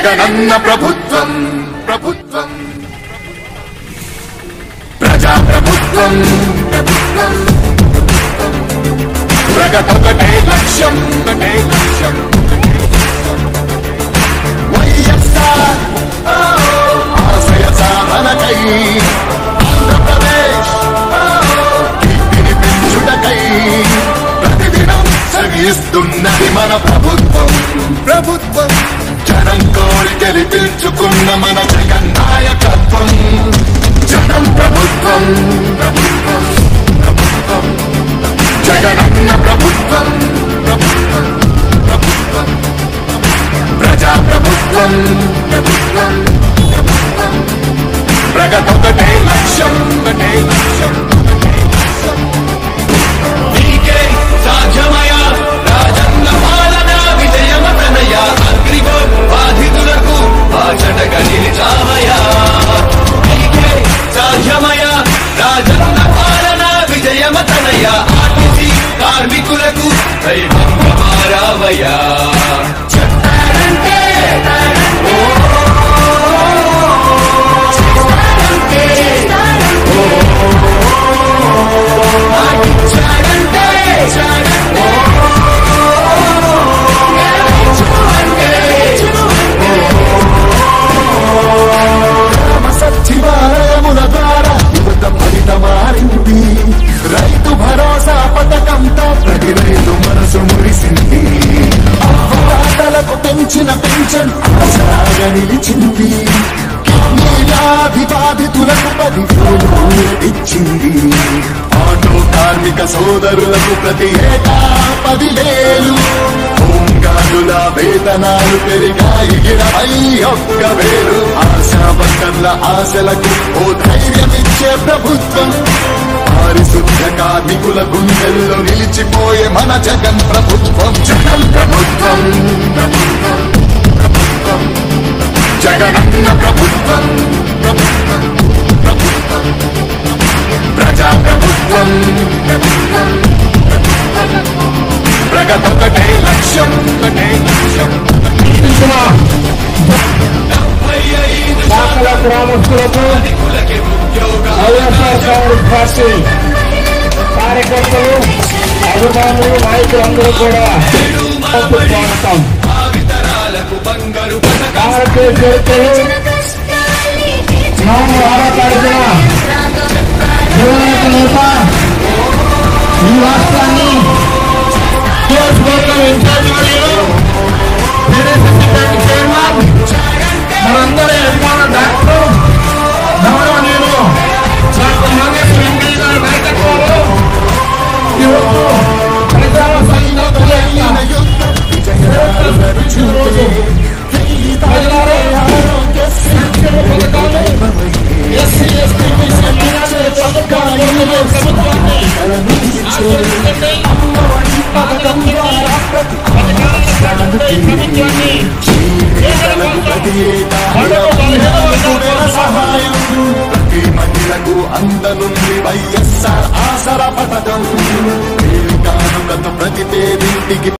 జగనన్న ప్రభుత్వం ప్రభుత్వం ప్రజా ప్రభుత్వం ప్రభుత్వం ప్రగతొకటే లక్ష్యం ఒకటే లక్ష్యం వైఎస్ఆర్ ఓ, ఆశయ సాధనకై ఆంధ్రప్రదేశ్ ఓ, కీర్తిని పెంచుటకై ప్రతిదినం శ్రమిస్తున్నది మన ప్రభుత్వం ప్రభుత్వం జనం కోరి గెలిపించుకున్న మన జగన్ నాయకత్వం జనం ప్రభుత్వం ప్రభుత్వం ప్రభుత్వం జగనన్న ప్రభుత్వం ప్రభుత్వం ప్రభుత్వం ప్రజా ప్రభుత్వం ప్రభుత్వం ప్రభుత్వం ప్రగతొకటే లక్ష్యం ఒకటే లక్ష్యం ఒకటే లక్ష్యం నీకే సాధ్యమయ రాజన్న పాలన విజయమతనయ అగ్రిగోల్ బాధితులకు బాచటగా నిలిచామయా నీకే సాధ్యమయ రాజన్న పాలన విజయమతనయ ఆర్టీసీ కార్మికులకు దైవంగా మారావయ్యా గ్రామ సచివాలయముల ద్వారా యువత ఫలిత మారింది రైతు భరోసా పథకంతో ప్రతి రైతు మనసు మురిసింది అవ్వదాతలకు పెంచిన పెన్షన్ ఆశగా నిలిచింది కిడ్నీ వ్యాధి బాధితులకు పదివేలు ఇచ్చింది ఆటో కార్మిక సోదరులకు ప్రతి ఏటా పదివేలు హోంగార్డుల వేతనాలు పెరిగాయి ఇరవై ఒక్క వేలు ఆశా వర్కర్ల ఆశలకు ఓ ధైర్యమిచ్చే ప్రభుత్వం పారిశుద్ధ కార్మికుల గుండెల్లో నిలిచిపోయే మన జగన్ ప్రభుత్వం జగన్ ప్రభుత్వం ప్రభుత్వం ప్రభుత్వం జగనన్న ప్రభుత్వం ప్రభుత్వం ప్రభుత్వం ప్రజా ప్రభుత్వం ప్రభుత్వం ప్రభుత్వం ప్రగతొకటే లక్ష్యం ఒకటే లక్ష్యం డెబ్బై ఐదు దాఖల గ్రామస్తులకు కార్మికులకి వైఎస్ఆర్ ఉద్యోగాలు కాంగ్రెస్ పార్టీ కార్యకర్తలు అభిమానులు నాయకులందరూ కూడా స్వాగతం భావితరాలకు బంగారు పథకం భారతీయ చరిత్రలో నవంబర్ ఆరో తారీఖున యువనేత నేత ఈ రాష్ట్రాన్ని నియోజకవర్గం ఇన్ఛార్జ్ మరియు టీడీపీ పార్టీ చైర్మన్ మనందరి అభిమాన డాక్టర్ గౌరవనీయులు డాక్టర్ నాగేశ్వర ఎంపీ గారి నాయకత్వంలో ఈరోజు ప్రజల సంఘటన ఎస్సీ ఎస్టీ బీసీ మైనారిటీ పథకాన్ని ప్రభుత్వాన్ని ఆశీర్వదించండి. పథకం ద్వారా పథకాన్ని ప్రభుత్వాన్ని సహాయం ప్రతి మహిళకు అందనుంది వైఎస్ఆర్ ఆసరా పథకం ఏ కానుకతో ప్రతి పేదింటికి